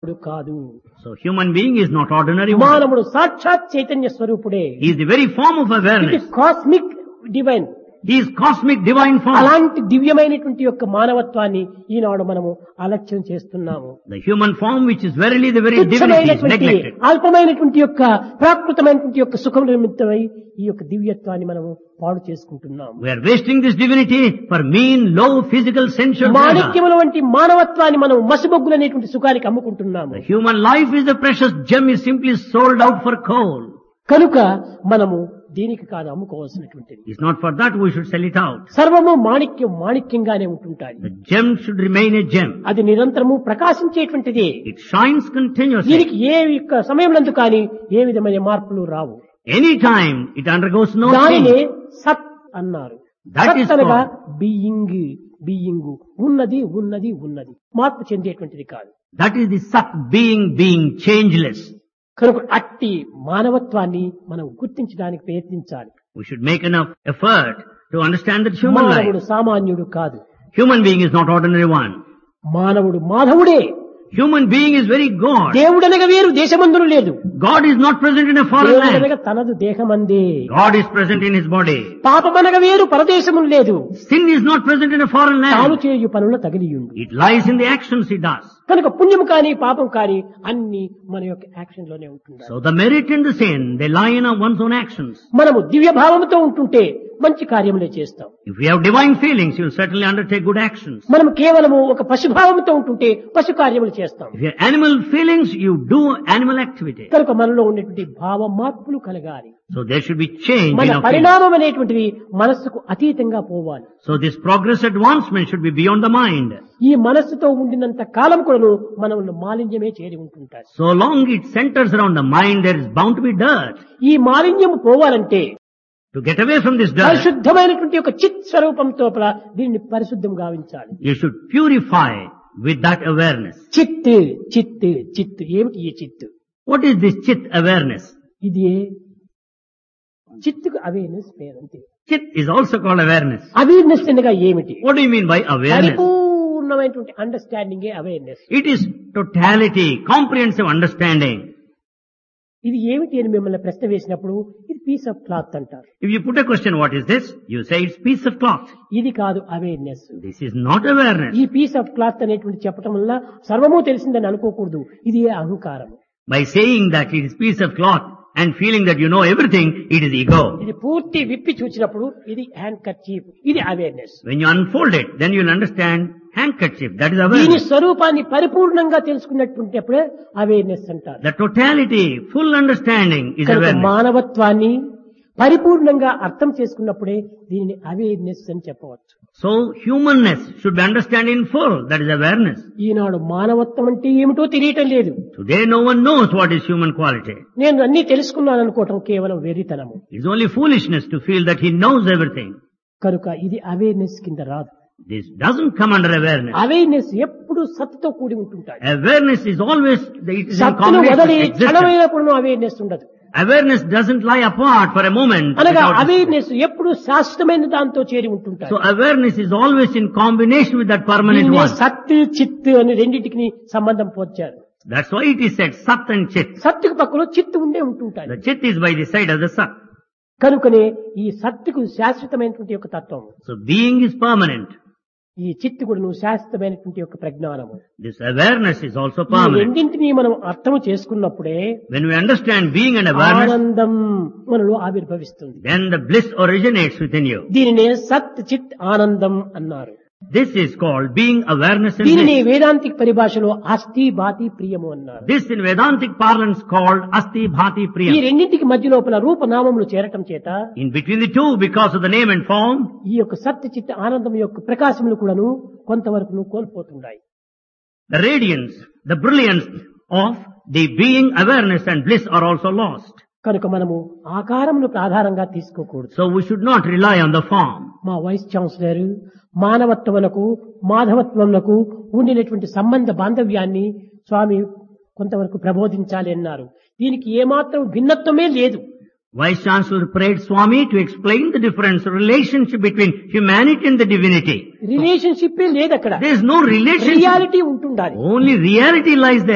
మానవుడు కాదు So human being is not ordinary one. మానవుడు సాక్షాత్ చైతన్య స్వరూపుడే He is the very form of ఇది awareness. Cosmic divine He is cosmic divine form. అలాంటి దివ్యమైనటువంటి యొక్క మానవత్వాన్ని ఈనాడు మనము అలక్ష్యం చేస్తున్నాము The human form which is verily the very divinity is తుచ్చమైనటువంటి neglected. అల్పమైనటువంటి యొక్క ప్రాకృతమైనటువంటి యొక్క సుఖం నిమిత్తమై ఈ యొక్క దివ్యత్వాన్ని మనము పాడు చేసుకుంటున్నాము We are wasting this divinity for mean, low, physical, sensual pleasure. మాణిక్యముల వంటి మానవత్వాన్ని మనం మసిబొగ్గులనేటువంటి సుఖానికి అమ్ముకుంటున్నాము The human life is a precious gem is simply sold out for coal. కనుక మనము దీనికి కాదు అమ్ముకోవాల్సినటువంటిది It's not for that we should sell it out. సర్వము మాణిక్యం మాణిక్యంగానే ఉంటుంటాయి The gem should remain a gem. అది నిరంతరము ప్రకాశించేటువంటిది It shines continuously. దీనికి ఏ యొక్క సమయంలో కానీ ఏ విధమైన మార్పులు రావు Anytime it undergoes no దానినే change. సత్ అన్నారు That సత్ is అనగా called- బీయింగ్ బీయింగ్ ఉన్నది ఉన్నది ఉన్నది మార్పు చెందేటువంటిది కాదు That is the Sat being, being changeless. కనుక అట్టి మానవత్వాన్ని మనం గుర్తించడానికి ప్రయత్నించాలి We should make enough effort to understand that human మానవుడు life, సామాన్యుడు కాదు human being is not ordinary one. మానవుడు మాధవుడే Human being is very God. దేవుడనగా వేరు దేశమందును లేదు God is not present in a foreign land. దేవుడనగా తనదు దేహమందే God is present in his body. పాపమనగా వేరు పరదేశమును లేదు Sin is not present in a foreign తాను land. చేయు పనుల తగిలియుండు It lies in the actions he does. కనుక పుణ్యం కానీ పాపం కానీ అన్ని మన యొక్క యాక్షన్ లోనే ఉంటున్నాయి So the merit and the sin, they lie in one's own actions. మనము దివ్య భావంతో ఉంటుంటే మంచి కార్యములే చేస్తాం If we have divine feelings, you'll certainly undertake good actions. మనం కేవలము ఒక పశుభావంతో ఉంటుంటే పశు కార్యములు చేస్తాం If you have animal feelings, you do animal activity. కనుక మనలో ఉన్నటువంటి భావ మార్పులు కలగాలి So there should be change మన in our feelings. పరిణామం అనేటువంటివి మనస్సుకు అతీతంగా పోవాలి So this progress advancement should be beyond the mind. ఈ మనస్సుతో ఉండినంత కాలం కూడాను మనల్ని మాలిన్యమే చేరి ఉంటుంటారు So long it centers around the mind, there is bound to be dirt. ఈ మాలిన్యం పోవాలంటే To get away from this dirt, పరిశుద్ధమైనటువంటి ఒక చిత్ స్వరూపంతో దీన్ని పరిశుద్ధం గావించాలి you should purify with that awareness. చిత్ చిత్ చిత్ ఏమిటి ఈ చిత్ What is this chit awareness? ఇది చిత్తుకు అవేర్నెస్ పేరంతే Chit is also called awareness. Awareness అనగా ఏమిటి What do you mean by awareness? పరిపూర్ణమైనటువంటి understanding awareness It is totality, comprehensive understanding. ఇది ఏమిటి అని మిమ్మల్ని ప్రశ్న వేసినప్పుడు ఇది పీస్ ఆఫ్ క్లాత్ అంటారు If you put a question, what is this? You say it's piece of cloth. ఇది కాదు awareness This is not awareness. ఈ పీస్ ఆఫ్ క్లాత్ అనేటువంటి చెప్పడం వల్ల సర్వము తెలిసిందని అనుకోకూడదు ఇది అహంకారం By saying that it is piece of cloth and feeling that you know everything, it is ego. ఇది పూర్తి విప్పి చూసినప్పుడు ఇది హ్యాండ్ కర్చీఫ్ ఇది awareness When you unfold it, then you'll understand handkerchief. That is దీని awareness. స్వరూపాన్ని పరిపూర్ణంగా తెలుసుకున్నటువంటిప్పుడే అవేర్నెస్ అంటారు The totality, full understanding is కనుక awareness. మానవత్వాన్ని పరిపూర్ణంగా అర్థం చేసుకున్నప్పుడే దీనిని అవేర్నెస్ అని చెప్పవచ్చు So humanness should be understood in full. That is awareness. ఈనాడు మానవత్వం అంటే ఏమిటో తెలియటం లేదు Today no one knows what is human quality. నేను అన్ని తెలుసుకున్నాను అనుకోవటం కేవలం వెర్రితనము It's only foolishness to feel that he knows everything. కనుక ఇది అవేర్నెస్ కింద రాదు This doesn't come under awareness. Awareness ఎప్పుడు సత్తుతో కూడి ఉంటుంటాయి Awareness is always, it is in సత్తును combination వదలి with existence. క్షణమైన కూడా అవేర్నెస్ ఉండదు Awareness doesn't lie apart for a moment. అనగా without- అవేర్నెస్ ఎప్పుడు శాశ్వతమైన దాంతో చేరి ఉంటుంటాయి So awareness is always in combination with that permanent దీన్నే one. సత్తు చిత్తు అని రెండింటికి సంబంధం పోర్చారు That's why it is said Sat and Chit. సత్తుకు పక్కలో చిత్తు ఉండే ఉంటుంటాయి The Chit is by the side of the Sat. కనుకనే ఈ సత్తుకు శాశ్వతమైనటువంటి యొక్క తత్వం So being is permanent. ఈ చిత్తు కూడా నువ్వు శాశ్వతమైనటువంటి యొక్క ప్రజ్ఞానము This awareness is also ఈ permanent. రెండింటినీ మనం అర్థం చేసుకున్నప్పుడే When we understand being and awareness, ఆనందం మనలో ఆవిర్భవిస్తుంది then the bliss originates within you. దీనినే సత్ చిత్ ఆనందం అన్నారు This is called being awareness and దీనిని bliss. వేదాంతిక పరిభాషలో అస్థి బాతి ప్రియము అన్నారు This in Vedantic parlance called Asti Bhati ఈ Priyam. రెండింటికి మధ్య లోపల రూపనామములు చేరటం చేత In between the two, because of the name and form, ఈ యొక్క సత్ చిత్ ఆనందం యొక్క ప్రకాశములు కూడాను కొంతవరకు కోల్పోతున్నాయి the radiance, the brilliance of the being awareness and bliss are also lost. కనుక మనము ఆకారములకు ఆధారంగా తీసుకోకూడదు So we should not rely on the form. మా వైస్ ఛాన్సలర్ మానవత్వమునకు మాధవత్వమునకు ఉండినటువంటి సంబంధ బాంధవ్యాన్ని స్వామి కొంతవరకు ప్రబోధించాలి అన్నారు దీనికి ఏమాత్రం భిన్నత్వమే లేదు Vice Chancellor prayed Swami to explain the difference, relationship between humanity and the divinity. Relationship లేదు అక్కడ There is no relationship. Reality ఉంటుండాలి Only reality lies there.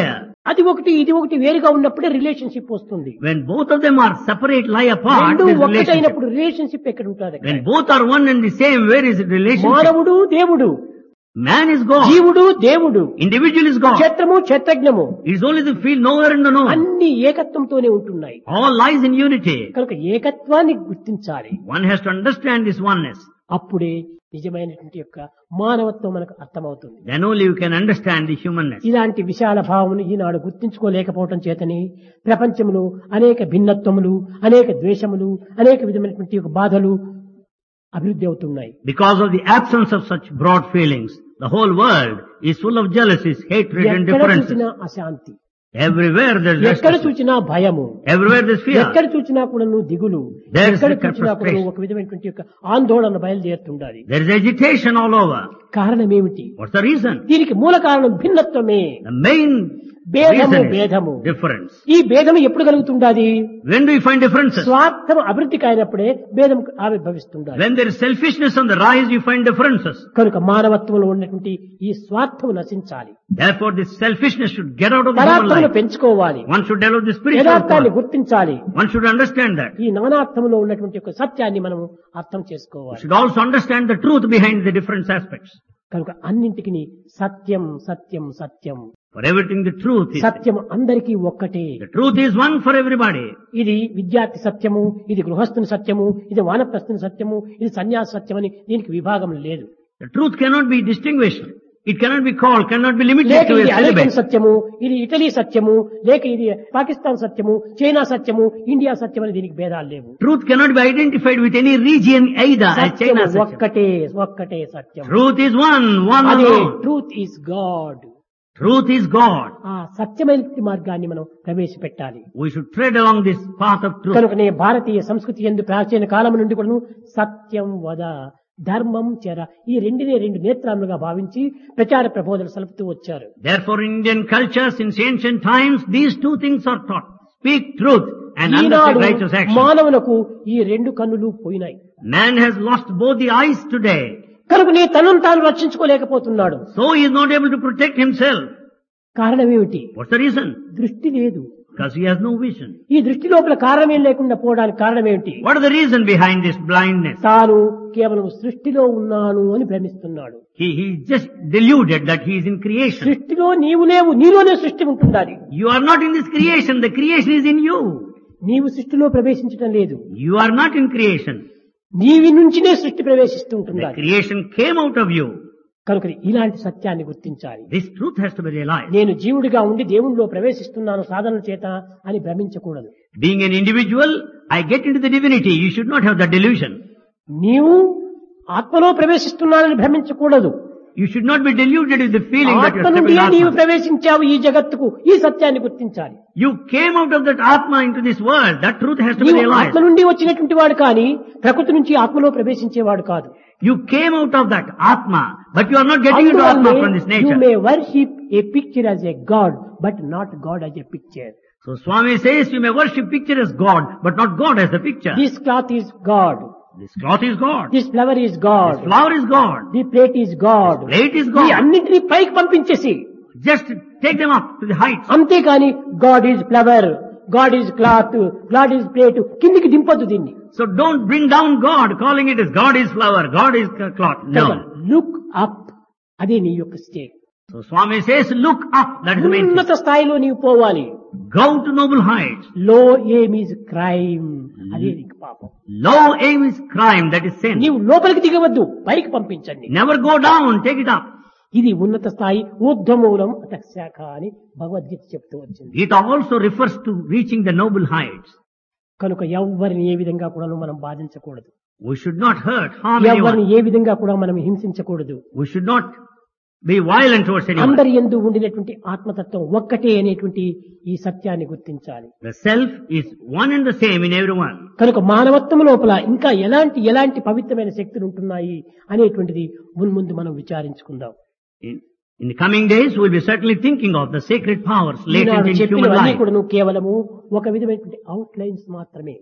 అది ఒకటి ఇది ఒకటి వేరుగా ఉన్నప్పుడే రిలేషన్షిప్ వస్తుంది When both of them are separate, lie apart, రెండు there's relationship. ఒక్కటైనప్పుడు రిలేషన్షిప్ ఎక్కడ ఉంటుంది When both are one and the same, where is the relationship? మానవుడు దేవుడు Man is God. జీవుడు దేవుడు Individual is God. క్షేత్రము క్షేత్రజ్ఞము It is only the field knower and the known. అన్ని ఏకత్వంతోనే ఉంటున్నాయి All lies in unity. కనుక ఏకత్వాన్ని గుర్తించాలి One has to understand this oneness. అప్పుడే నిజమైనటువంటి యొక్క మానవత్వం మనకు అర్థమవుతుంది Then only you can understand the humanness. ఇలాంటి విశాల భావమును ఈనాడు గుర్తించుకోలేకపోవటం చేతని ప్రపంచంలో అనేక భిన్నత్వములు అనేక ద్వేషములు అనేక విధమైనటువంటి యొక్క బాధలు అభివృద్ధి అవుతున్నాయి Because of the absence of such broad feelings, the whole world is full of jealousies, hatred and ఎక్కడ differences. చూసినా అశాంతి Everywhere there's ఎక్కడ restlessness. చూసినా భయము Everywhere there's fear. ఎక్కడ చూసినా కూడా దిగులు There is ఎక్కడ a చూసినా కూడా frustration. ఒక విధమైనటువంటి యొక్క ఆందోళన బయలుదేరుతుండాలి There is agitation all over. కారణం ఏమిటి What's the reason? దీనికి మూల కారణం భిన్నత్వమే The main భేదము reason భేదము is difference. ఈ భేదం ఎప్పుడు కలుగుతుండాది When do we find differences? స్వార్థం అభివృద్ధికి అయినప్పుడే భేదం ఆవిర్భవిస్తుండాలి When there is selfishness on the rise, you find differences. కనుక మానవత్వంలో ఉన్నటువంటి ఈ స్వార్థం నశించాలి Therefore, this selfishness should get out of the human పదార్థమును life. పెంచుకోవాలి One should develop the spiritual యథార్థాన్ని part. గుర్తించాలి One should understand that. ఈ నానార్థంలో ఉన్నటువంటి ఒక సత్యాన్ని మనం అర్థం We చేసుకోవాలి should also understand the truth behind the different aspects. కనుక అన్నింటికి సత్యం సత్యం సత్యం For everything, the truth is. సత్యం అందరికీ ఒక్కటే The truth is one for everybody. ఇది విద్యార్థి సత్యము ఇది గృహస్థుని సత్యము ఇది వానప్రస్థుని సత్యము ఇది సన్యాస సత్యం అని దీనికి విభాగం లేదు The truth cannot be distinguished. It cannot be called, cannot be limited లేక to ఇది a అమెరికన్ syllabus. సత్యము ఇది ఇటలీ సత్యము లేక ఇది పాకిస్తాన్ సత్యము చైనా సత్యము ఇండియా సత్యం అని దీనికి భేదాలు లేవు Truth cannot be identified with any region either as సత్యము China Satyam. ఒక్కటే ఒక్కటే సత్యం Truth is one, one అదే alone. Truth is God Truth is God. ఆ సత్యమైన మార్గాన్ని మనం ప్రవేశపెట్టాలి We should tread along this path of truth. కనుకనే భారతీయ సంస్కృతి ఎందు ప్రాచీన కాలం నుండి కూడా సత్యం వద ధర్మం చెర ఈ రెండినే రెండు నేత్రాలుగా భావించి ప్రచార ప్రబోధనలు సలుపుతూ వచ్చారు Therefore, in Indian culture, since ancient times, these two things are taught. Speak truth and Eenadu undertake righteous action. మానవులకు ఈ రెండు కన్నులు పోయినాయి Man has lost both the eyes today. కనుకనే తనను తాను రక్షించుకోలేకపోతున్నాడు So he is not able to protect himself. కారణం ఏమిటి What's the reason? దృష్టి లేదు Because he has no vision. ఈ దృష్టి లోపల కారణమేం లేకుండా పోవడానికి కారణం ఏమిటి What is the reason behind this blindness? తాను కేవలం సృష్టిలో ఉన్నాను అని భ్రమిస్తున్నాడు He, he is just deluded that he is in creation. సృష్టిలో నీవు లేవు నీలోనే సృష్టి ఉంటుండాలి You are not in this creation. The creation is in you. నీవు సృష్టిలో ప్రవేశించడం లేదు You are not in creation. నీవి నుంచినే సృష్టి ప్రవేశిస్తూ The ఉంటుండాలి creation came out of you. కనుక ఇలాంటి సత్యాన్ని గుర్తించాలి This truth has to be realized. నేను జీవుడిగా ఉండి దేవునిలో ప్రవేశిస్తున్నాను సాధనల చేత అని భ్రమించకూడదు Being an individual, I get into the divinity. You should not have that delusion. నీవు ఆత్మలో ప్రవేశిస్తున్నానని భ్రమించకూడదు You should not be deluded with the feeling that you ఆత్మ are నుండి stepping నీవు Atma. ప్రవేశించావు ఈ జగత్తుకు ఈ సత్యాన్ని గుర్తించాలి You came out of that Atma into this world. That truth has to be నీవు realized. ఆత్మ నుండి వచ్చినటువంటి వాడు కానీ ప్రకృతి నుంచి ఆత్మలో ప్రవేశించేవాడు కాదు You came out of that Atma, but you are not getting into Atma from this you nature. May worship a picture as a God but not God as a picture So Swami says you may worship picture as God, but not God as the picture. This cloth is God This cloth is God. This flower is This God flower is God. The plate is God Plate is ఈ God. అన్నింటినీ పైకి పంపించేసి Just take them up to the heights. అంతేకాని God is flower God is cloth God is plate కిందికి దింపొద్దు దీన్ని So don't bring down God, calling it as God is flower, God is cloth. No. Look up అదే నీ యొక్క state So Swami says, look up. That is the main thing. ఉన్నత స్థాయిలో నీవు పోవాలి Go to noble heights. లో ఏమ్ is crime అదే నీకు పాపం Low aim is crime. That is sin. నీవు లోపలికి దిగవద్దు పైకి పంపించండి Never go down. Take it up. ఇది ఉన్నత స్థాయి ఊర్ధ్వమూలం అతశాఖ అని భగవద్గీత చెప్తూ వచ్చింది Gita also refers to reaching the noble heights. కనుక ఎవరిని ఏ విధంగా కూడా మనం బాధించకూడదు We should not hurt, harm ఎవరిని anyone. ఏ విధంగా కూడా మనం హింసించకూడదు We should not be violent towards anyone. అందరి ఎందు ఉండినటువంటి ఆత్మతత్వం ఒక్కటే అనేటువంటి ఈ సత్యాన్ని గుర్తించాలి The self is one and the same in everyone. కనుక మానవత్వం లోపల ఇంకా ఎలాంటి ఎలాంటి పవిత్రమైన శక్తులు ఉంటున్నాయి అనేటువంటిది మున్ముందు మనం విచారించుకుందాం In, in the coming days, we'll be certainly thinking of the sacred powers latent Eenadu in human చెప్పినవన్నీ life. కూడా కేవలము ఒక విధమైనటువంటి అవుట్ లైన్స్ మాత్రమే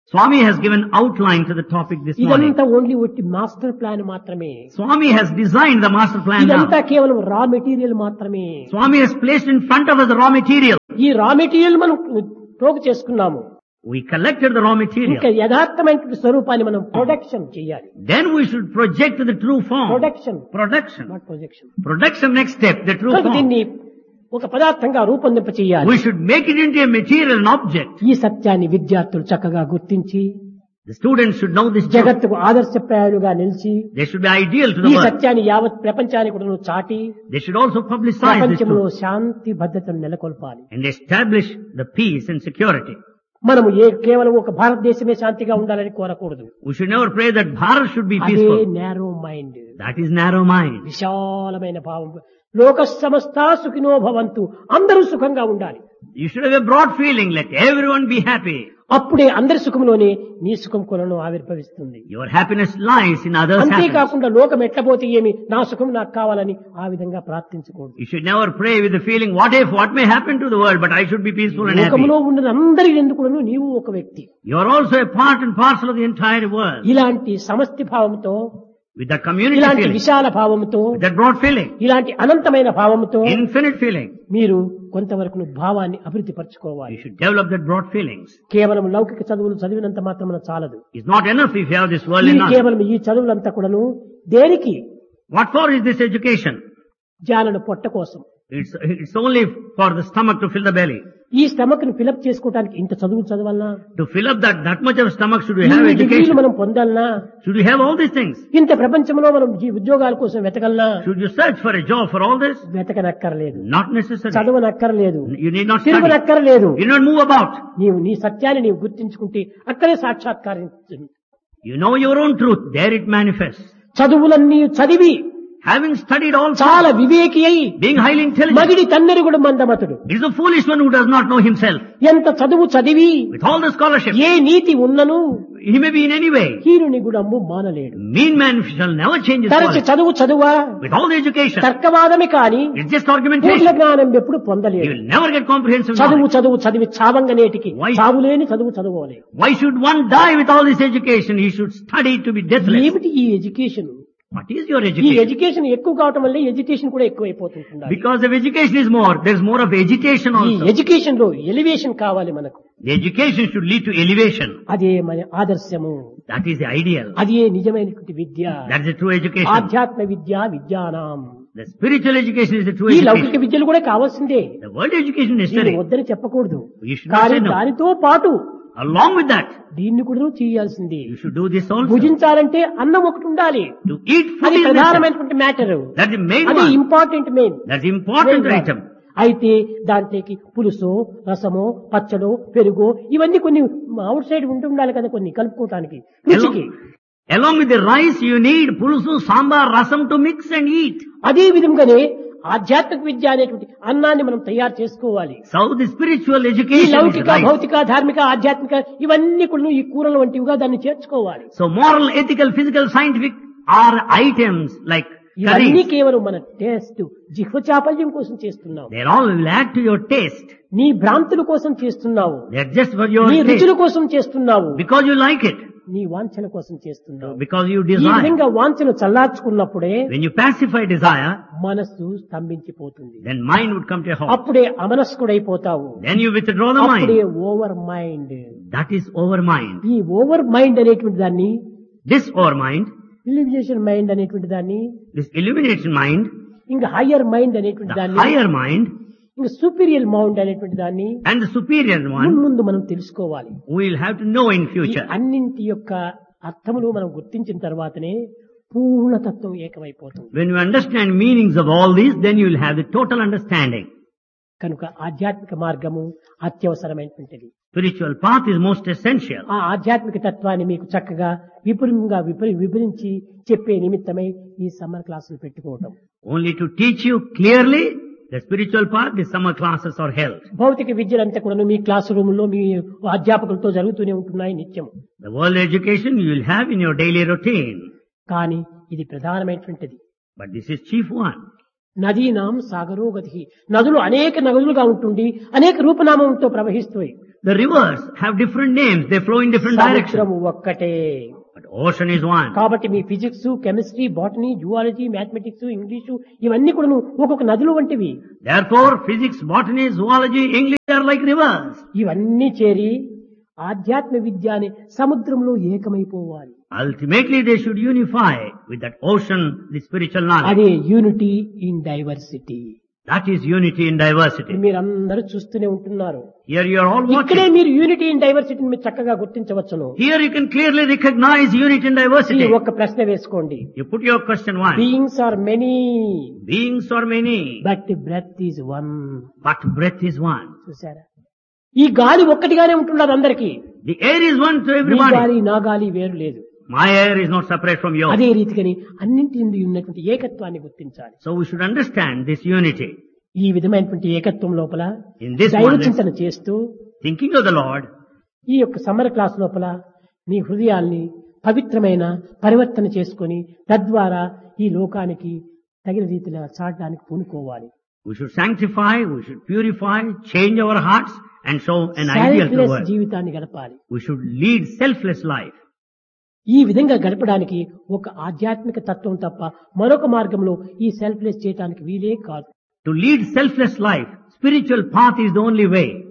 Swami has given outline to the topic this morning. ఇదంతా ఓన్లీ ఒట్టి మాస్టర్ ప్లాన్ మాత్రమే Swami has designed the master plan ఇదంతా now. కేవలం రా మెటీరియల్ మాత్రమే Swami has placed in front of us the raw material. ఈ raw material మనం పోగు చేసుకున్నాము We collected the raw ఇంకా material. యథార్థమైన స్వరూపాన్ని మనం ప్రొడక్షన్ చేయాలి Then we should project the true form. Production Production. Not projection Production next step, the true కనుక form. దీన్ని ఒక పదార్థంగా రూపొందింప చేయాలి We should make it into a material, an object. ఈ సత్యాన్ని విద్యార్థులు చక్కగా గుర్తించి The students should know this truth. జగత్తుకు ఆదర్శప్రాయాలుగా నిలిచి They should be ideal to ఈ the world. సత్యాన్ని యావత్ ప్రపంచానికి కూడా చాటి They should also publicize this ప్రపంచంలో truth శాంతి భద్రతను నెలకొల్పాలి and establish the peace and security. మనము ఏ కేవలం ఒక భారతదేశమే శాంతిగా ఉండాలని కోరకూడదు We should never pray that Bharat should be అదే peaceful. Narrow mind That is narrow mind. విశాలమైన భావం లోక సమస్త సుఖినో భవంతు అందరూ సుఖంగా ఉండాలి You should have a broad feeling, let everyone be happy. అప్పుడే అందరి సుఖంలోనే నీ సుఖం కొలను ఆవిర్భవిస్తుంది Your happiness lies in others' happiness. అంతేకాకుండా లోకం ఎట్లపోతే ఏమి నా సుఖం నాకు కావాలని ఆ విధంగా ప్రార్థించకూడదు You should never pray with the feeling, what if, what may happen to the world, but I should be peaceful and happy. లోకంలో ఉన్న అందరి ఎందుకు నీవు ఒక వ్యక్తి You are also a part and parcel of the entire world. ఇలాంటి సమష్టి భావంతో With that community ఇలాంటి feeling, విశాల భావంతో with that broad feeling, ఇలాంటి అనంతమైన భావంతో infinite feeling, మీరు కొంతవరకు భావాన్ని అభివృద్ధి పరచుకోవాలి you should develop that broad feelings. కేవలం లౌకిక చదువులు చదివినంత మాత్రమే చాలదు It's not enough if you have this ఈ worldly knowledge. కేవలం ఈ చదువులంతా కూడాను దేనికి What for is this education? జానను పొట్ట కోసం It's, it's only for the stomach to fill the belly. ఈ స్టమక్ ను ఫిలప్ చేసుకోవడానికి ఇంత చదువు చదవాలన్నా To fill up that, that much of stomach should we have ఇన్ని డిగ్రీలు education? మనం పొందాలనా Should we have all these things? ఇంత ప్రపంచంలో మనం ఈ ఉద్యోగాల కోసం వెతకలనా Should you search for a job for all this? వెతకనక్కర్లేదు Not necessary. చదవనక్కర్లేదు You need not study. తిరుగునక్కర్లేదు You need not move about. నీవు నీ సత్యాన్ని నీవు గుర్తించుకుంటే అక్కడే సాక్షాత్కారం You know your own truth. There it manifests. చదువులన్నీ చదివి Having studied all చాలా వివేకి అయి being highly intelligent, మగిడి తన్నెరుగుడు మందమతుడు it is a foolish one who does not know himself. ఎంత చదువు చదివి With all the scholarship, ఏ నీతి ఉన్నను he may be in any way. హీరుని గుడమ్ము మానలేడు Mean man shall never change his తరచి quality. చదువు చదువా With all the education, తర్కవాదమే కాని it's just Purna argumentation. జ్ఞానం ఎప్పుడు You పొందలేడు will never get comprehensive చదువు knowledge. చదువు చదివి చావంగనేటికి Why? చావులేని చదువు చదువుకోలేదు Why should one die with all this education? He should study to be deathless. ఏమిటి ఈ ఎడ్యుకేషన్ What is your ఈ education? ఎడ్యుకేషన్ ఎక్కువ కావటం వల్ల ఎడ్యుకేషన్ కూడా ఎక్కువైపోతుంటుంది Because if education is more, there's more of agitation ఈ also. ఎడ్యుకేషన్ లో ఎలివేషన్ కావాలి మనకు The education should lead to elevation. అదే మన ఆదర్శము That is the ideal. అదే నిజమైనటువంటి విద్య That's the true education. ఆధ్యాత్మ Vidya విద్యానాం The spiritual education is the true ఈ లౌకిక education. విద్యలు కూడా కావాల్సిందే The world education is దీన్ని necessary. వద్దని చెప్పకూడదు You should not కానీ say no. దానితో పాటు Along with that, దీన్ని కూడా చేయాల్సిందే you should do this also. భుజించాలంటే అన్నం ఒకటి ఉండాలి To eat food అది is necessary. ప్రధానమైనటువంటి మ్యాటర్ That's the main అది one. Important main That's the important item. అయితే దాంట్లోకి పులుసు రసమో పచ్చడో పెరుగో ఇవన్నీ కొన్ని అవుట్ సైడ్ ఉండి ఉండాలి కదా కొన్ని కలుపుకోవటానికి రుచికి Along, along with the rice, you need pulusu, sambar, rasam to mix and eat. అదే విధంగానే ఆధ్యాత్మిక విద్య అనేటువంటి అన్నాన్ని మనం తయారు చేసుకోవాలి So the spiritual ఈ education is లౌకిక rice. భౌతిక ధార్మిక ఆధ్యాత్మిక ఇవన్నీ కూడా ఈ కూరల వంటివిగా దాన్ని చేర్చుకోవాలి So moral, ethical, physical, scientific are items like ఇవన్నీ curries. కేవలం మన టేస్ట్ జిహ్వ చాపల్యం కోసం చేస్తున్నావు They all will add to your taste. నీ భ్రాంతుల కోసం చేస్తున్నావు They're just for your నీ taste. రుచుల కోసం చేస్తున్నావు Because you like it. నీ వాంఛల కోసం చేస్తున్నావు Because you ఈ desire. విధంగా వాంఛను చల్లార్చుకున్నప్పుడే When you pacify desire, మనస్సు స్తంభించిపోతుంది then mind would come to a halt. అప్పుడే అమనస్కుడైపోతావు Then you withdraw the అప్పుడే mind. Over mind That is over mind. ఈ ఓవర్ మైండ్ అనేటువంటి దాన్ని This over mind, illumination mind అనేటువంటి దాన్ని this illumination mind, ఇంకా హయ్యర్ మైండ్ అనేటువంటి the దాన్ని higher mind, ఇంకా సూపీరియర్ మైండ్ అనేటువంటి దాన్ని and the superior ముందు one, ముందు మనం తెలుసుకోవాలి we'll have to know in ఈ future. అన్నింటి యొక్క అర్థములు మనం గుర్తించిన తర్వాతనే పూర్ణతత్వం ఏకమైపోతుంది When you understand meanings of all these, then you will have the total understanding. కనుక ఆధ్యాత్మిక మార్గము అత్యవసరమైనటువంటిది Spiritual path is most essential. ఆ ఆధ్యాత్మిక తత్వాన్ని మీకు చక్కగా విపులంగా విపరి వివరించి చెప్పే నిమిత్తమై ఈ సమ్మర్ క్లాసులు పెట్టుకోవటం Only to teach you clearly the spiritual path, the summer classes are held. భౌతిక విద్యలంతా కూడా మీ క్లాస్ రూమ్ లో మీ అధ్యాపకులతో జరుగుతూనే ఉంటున్నాయి నిత్యం The world education you will have in your daily routine. కానీ ఇది ప్రధానమైనటువంటిది But this is chief one. నదీనాం సాగరో గతి నదులు అనేక నదులుగా ఉంటుండి అనేక రూపనామంతో ప్రవహిస్తాయి The rivers have different names. They flow in different directions. సముద్రము ఒక్కటే But ocean is one. కాబట్టి మీ physics chemistry botany zoology mathematics English ఇవన్నీ కూడా ఒక్కొక్క నదులు వంటివి Therefore, physics, botany, zoology, English are like rivers. ఇవన్నీ చేరి ఆధ్యాత్మ విద్య అనే సముద్రంలో ఏకమైపోవాలి Ultimately, they should unify with that ocean, the spiritual knowledge. అదే unity in diversity That is unity in diversity. మీరందరూ చూస్తూనే ఉంటున్నారు Here you are all ఇక్కడే watching. మీరు యూనిటీ ఇన్ డైవర్సిటీని మీరు చక్కగా గుర్తించవచ్చును Here you can clearly recognize unity in ఈ diversity. ఒక్క ప్రశ్న వేసుకోండి You put your question one. Beings are many Beings are many, but breath is one but breath is one. చూసారా ఈ గాలి ఒక్కటిగానే ఉంటున్నది అందరికీ The air is one to me everybody. గాలి నా గాలి వేరు లేదు My air is not separate from yours. అదే రీతిగాని అన్నింటి ఎందు ఉన్నటువంటి ఏకత్వాన్ని గుర్తించాలి So we should understand this unity. ఈ విధమైనటువంటి ఏకత్వం లోపల In this దైవ oneness, చింతన చేస్తూ thinking of the Lord, ఈ యొక్క సమ్మర్ క్లాస్ లోపల నీ హృదయాల్ని పవిత్రమైన పరివర్తన చేసుకొని తద్వారా ఈ లోకానికి తగిన రీతిలో చాటడానికి పూనుకోవాలి we should sanctify, we should purify, change our hearts and show an ideal to the Selfless world. జీవితాన్ని గడపాలి We should lead selfless life. ఈ విధంగా గడపడానికి ఒక ఆధ్యాత్మిక తత్వం తప్ప మరొక మార్గంలో ఈ సెల్ఫ్లెస్ చేయడానికి వీలే కాదు To lead selfless life, spiritual path is the only way.